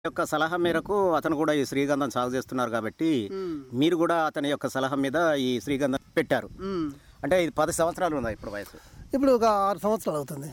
యొక్క సలహా మేరకు అతను కూడా ఈ శ్రీగంధం సాగు చేస్తున్నారు కాబట్టి మీరు కూడా అతని యొక్క సలహా మీద ఈ శ్రీగంధం పెట్టారు అంటే ఇది పది సంవత్సరాలు ఉందా ఇప్పుడు వయసు ఇప్పుడు ఒక ఆరు సంవత్సరాలు అవుతుంది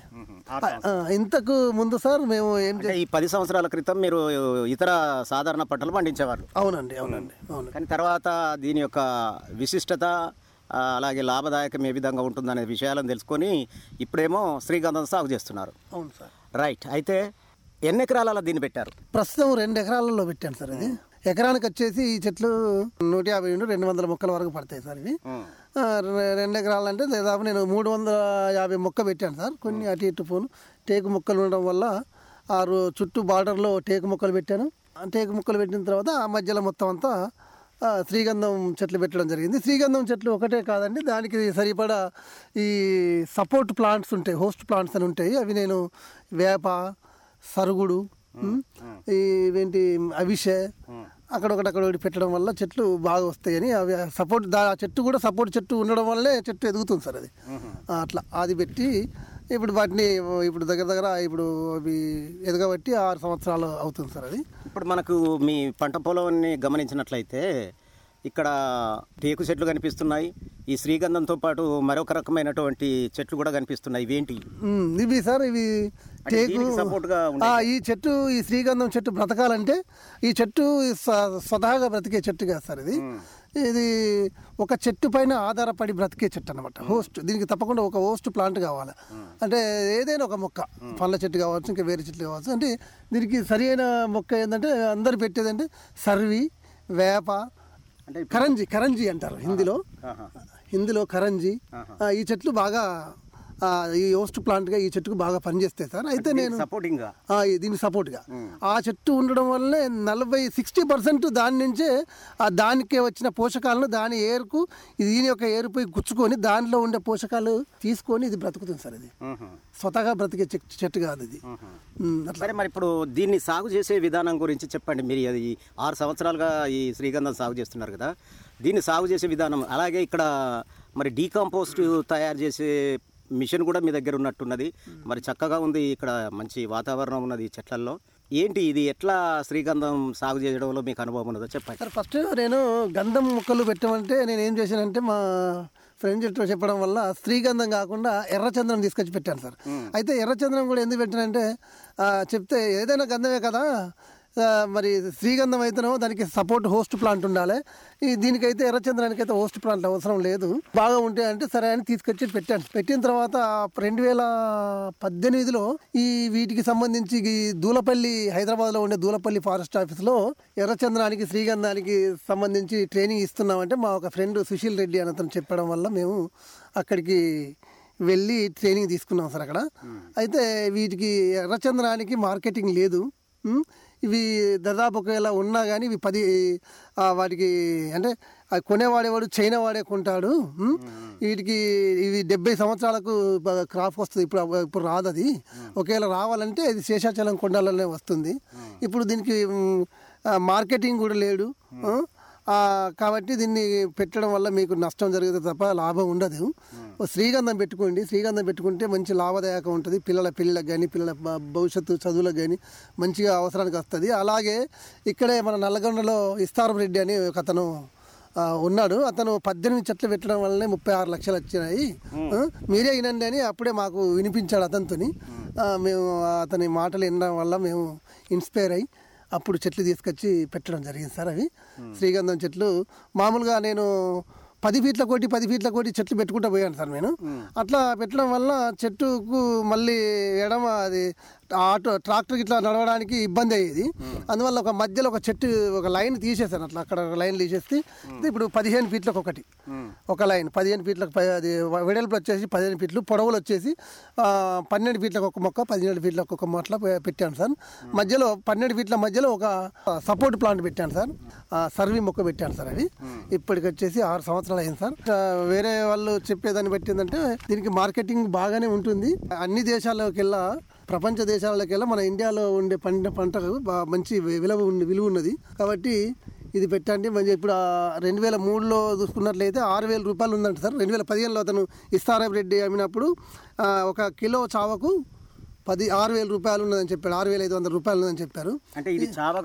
ఆ, ఇంతకు ముందు సార్ మేము ఏం చే అంటే ఈ పది సంవత్సరాల క్రితం మీరు ఇతర సాధారణ పంటలు పండించేవారు అవునండి అవునండి అవును కానీ తర్వాత దీని యొక్క విశిష్టత ఆ, అలాగే లాభదాయకం ఏ విధంగా ఉంటుందనే విషయాలను తెలుసుకొని ఇప్పుడేమో శ్రీగంధం సాగు చేస్తున్నారు అవును సార్ రైట్ అయితే ఎన్ని ఎకరాలలో దీన్ని పెట్టారు ప్రస్తుతం రెండు ఎకరాలలో పెట్టాను సార్ ఇది ఎకరానికి వచ్చేసి ఈ చెట్లు నూట యాభై నుండి రెండు వందల మొక్కల వరకు పడతాయి సార్ ఇవి ఆ, రె- రెండు ఎకరాలు అంటే దాదాపు నేను మూడు వందల యాభై మొక్క పెట్టాను సార్ కొన్ని అటు ఇటు పోను టేకు మొక్కలు ఉండడం వల్ల ఆరు చుట్టూ బార్డర్లో టేకు మొక్కలు పెట్టాను ఆ టేకు మొక్కలు పెట్టిన తర్వాత ఆ మధ్యలో మొత్తం అంతా ఆ, శ్రీగంధం చెట్లు పెట్టడం జరిగింది శ్రీగంధం చెట్లు ఒకటే కాదండి దానికి సరిపడా ఈ సపోర్ట్ ప్లాంట్స్ ఉంటాయి హోస్ట్ ప్లాంట్స్ అని ఉంటాయి అవి నేను వేప సరుగుడు ఉమ్, ఈ ఏంటి అవిషే అక్కడొకటి అక్కడ ఒకటి పెట్టడం వల్ల చెట్లు బాగా వస్తాయని అవి సపోర్ట్ దా ఆ చెట్టు కూడా సపోర్ట్ చెట్టు ఉండడం వల్లే చెట్టు ఎదుగుతుంది సార్ అది ఆ, అట్లా అది పెట్టి ఇప్పుడు వాటిని ఇప్పుడు దగ్గర దగ్గర ఇప్పుడు అవి ఎదగబట్టి ఆరు సంవత్సరాలు అవుతుంది సార్ అది ఇప్పుడు మనకు మీ పంట పొలాన్ని గమనించినట్లయితే ఇక్కడ టేకు చెట్లు కనిపిస్తున్నాయి ఈ శ్రీగంధంతో పాటు మరొక రకమైనటువంటి చెట్లు కూడా కనిపిస్తున్నాయి ఇవేంటి ఉమ్, ఇవి సార్ ఇవి అంటే టేకు దీనికి support గా ఉండే- ఆ, ఈ చెట్టు ఈ శ్రీగంధం చెట్టు బ్రతకాలంటే ఈ చెట్టు స్వ- స్వతహాగా బ్రతికే చెట్టు కాదు సార్ ఇది ఇది ఒక చెట్టు పైన ఆధారపడి బ్రతికే చెట్టు అనమాట హోస్ట్ దీనికి తప్పకుండా ఒక హోస్ట్ ప్లాంట్ కావాలి అంటే ఏదైనా ఒక మొక్క పండ్ల చెట్టు కావచ్చు ఇంకా వేరే చెట్లు కావచ్చు అంటే దీనికి సరి అయిన మొక్క ఏంటంటే అందరు పెట్టేదంటే సర్వి వేప అంటే కరంజి కరంజి అంటారు హిందీలో ఆహా. హిందీలో కరంజి ఆ, ఈ చెట్లు బాగా ఆ, ఈ హోస్ట్ ప్లాంట్గా ఈ చెట్టుకు బాగా పనిచేస్తాయి సార్ అయితే నేను సపోర్టింగ్ గా ఆ, ఈ- దీనికి సపోర్ట్గా ఆ చెట్టు ఉండడం వల్లే నలభై సిక్స్టీ పర్సెంట్ దాని నుంచే ఆ దానికి వచ్చిన పోషకాలను దాని ఏరుకు ఇది దీని యొక్క ఏరుపై గుచ్చుకొని దానిలో ఉండే పోషకాలు తీసుకొని ఇది బ్రతుకుతుంది సార్ ఇది మ్మ్. స్వతహాగా బ్రతికే చెట్టు చెట్టు కాదు ఇది ఉమ్, అట్లా సరే మరి ఇప్పుడు దీన్ని సాగు చేసే విధానం గురించి చెప్పండి మీరు అది ఆరు సంవత్సరాలుగా ఈ శ్రీగంధం సాగు చేస్తున్నారు కదా దీన్ని సాగు చేసే విధానం అలాగే ఇక్కడ మరి డీకంపోస్ట్ తయారు చేసే మిషన్ కూడా మీ దగ్గర ఉన్నట్టున్నది మరి చక్కగా ఉంది ఇక్కడ మంచి వాతావరణం ఉన్నది ఈ చెట్లల్లో ఏంటి ఇది ఎట్లా శ్రీగంధం సాగు చేయడంలో మీకు అనుభవం ఉన్నదో చెప్పండి సార్ ఫస్ట్ నేను గంధం మొక్కలు పెట్టమంటే నేను ఏం చేశానంటే మా ఫ్రెండ్ చెట్టు చెప్పడం వల్ల శ్రీగంధం కాకుండా ఎర్రచందనం తీసుకొచ్చి పెట్టాను సార్ అయితే ఎర్రచందనం కూడా ఎందుకు పెట్టానంటే ఆ, చెప్తే ఏదైనా గంధమే కదా ఆ, మరి శ్రీగంధం అయితేనో దానికి సపోర్ట్ హోస్ట్ ప్లాంట్ ఉండాలి ఈ దీనికైతే ఎర్రచంద్రానికి అయితే హోస్ట్ ప్లాంట్ అవసరం లేదు బాగా ఉంటాయి అంటే సరే అని తీసుకొచ్చి పెట్టాను పెట్టిన తర్వాత రెండు వేల పద్దెనిమిదిలో ఈ వీటికి సంబంధించి ఈ దూలపల్లి హైదరాబాద్లో ఉండే దూలపల్లి ఫారెస్ట్ ఆఫీస్లో ఎర్రచంద్రానికి శ్రీగంధానికి సంబంధించి ట్రైనింగ్ ఇస్తున్నామంటే మా ఒక ఫ్రెండ్ సుశీల్ రెడ్డి అని అతను చెప్పడం వల్ల మేము అక్కడికి వెళ్ళి ట్రైనింగ్ తీసుకున్నాం సార్ అక్కడ అయితే వీటికి ఎర్రచంద్రానికి మార్కెటింగ్ లేదు ఉమ్, ఇవి దాదాపు ఒకవేళ ఉన్నా కానీ ఇవి పది ఆ, వాటికి అంటే ఆ కొనేవాడేవాడు చైనా వాడే కొంటాడు ఉమ్, వీటికి ఇవి డెబ్బై సంవత్సరాలకు బ- క్రాప్ వస్తుంది ఇప్పుడు అవ- ఇప్పుడు రాదు అది ఒకవేళ రావాలంటే ఇది శేషాచలం కొండలనే వస్తుంది ఇప్పుడు దీనికి ఉమ్, ఆ, మార్కెటింగ్ కూడా లేడు ఆ, ఆ, కాబట్టి దీన్ని పెట్టడం వల్ల మీకు నష్టం జరుగుతుంది తప్ప లాభం ఉండదు ఓ శ్రీగంధం పెట్టుకోండి శ్రీగంధం పెట్టుకుంటే మంచి లాభదాయకం ఉంటుంది పిల్లల పిల్లలకు కానీ పిల్లల భ- భవిష్యత్తు చదువులకు కానీ మంచిగా అవసరానికి వస్తుంది అలాగే ఇక్కడే మన నల్లగొండలో ఇస్తారం రెడ్డి అని ఒక అతను ఆ, ఉన్నాడు అతను పద్దెనిమిది చెట్లు పెట్టడం వల్లనే ముప్పై ఆరు లక్షలు వచ్చినాయి ఆ, మీరే వినండి అని అప్పుడే మాకు వినిపించాడు అతనితోని ఆ, మేము అతని మాటలు వినడం వల్ల మేము ఇన్స్పైర్ అయ్యి అప్పుడు చెట్లు తీసుకొచ్చి పెట్టడం జరిగింది సార్ అవి శ్రీగంధం చెట్లు మామూలుగా నేను పది ఫీట్ల కోటి పది ఫీట్ల కోటి చెట్లు పెట్టుకుంటూ పోయాను సార్ నేను అట్లా పెట్టడం వల్ల చెట్టుకు మళ్ళీ ఎడమ అది ఆటో ట్రాక్టర్ ఇట్లా నడవడానికి ఇబ్బంది అయ్యేది అందువల్ల ఒక మధ్యలో ఒక చెట్టు ఒక లైన్ తీసేసాను అట్లా అక్కడ ఒక లైన్ తీసేస్తే ఇప్పుడు పదిహేను ఫీట్లకు ఒకటి ఒక లైన్ పదిహేను ఫీట్లకు పై- అది వెడల్పు వచ్చేసి పదిహేను ఫీట్లు పొడవులు వచ్చేసి ఆ, పన్నెండు ఫీట్లకు ఒక మొక్క పదిహేడు ఫీట్లకు ఒక మొట్ల పె- పెట్టాను సార్ మధ్యలో పన్నెండు ఫీట్ల మధ్యలో ఒక సపోర్ట్ ప్లాంట్ పెట్టాను సార్ ఆ, సర్వీ మొక్క పెట్టాను సార్ అది ఇప్పటికి వచ్చేసి ఆరు సంవత్సరాలు అయింది సార్ ఆ, వేరే వాళ్ళు చెప్పేదాన్ని బట్టి ఏంటంటే దీనికి మార్కెటింగ్ బాగానే ఉంటుంది అన్ని దేశాల్లోకి వెళ్ళా ప్రపంచ దేశాలకి వెళ్ళా మన ఇండియాలో ఉండే పండిన పంటకు బా- మంచి విలువ ఉంది విలువ ఉన్నది కాబట్టి ఇది పెట్టండి మంచి ఇప్పుడు రెండు వేల మూడులో చూసుకున్నట్లయితే ఆరు వేల రూపాయలు ఉందంట సార్ రెండు వేల పదిహేనులో అతను ఇస్తారాబ్ రెడ్డి అమ్మినప్పుడు ఆ, ఒక కిలో చావకు పది ఆరు వేల రూపాయలు ఉన్నదని చెప్పాడు ఆరు వేల ఐదు వందల రూపాయలు ఉన్నదని చెప్పారు అంటే ఇది చావ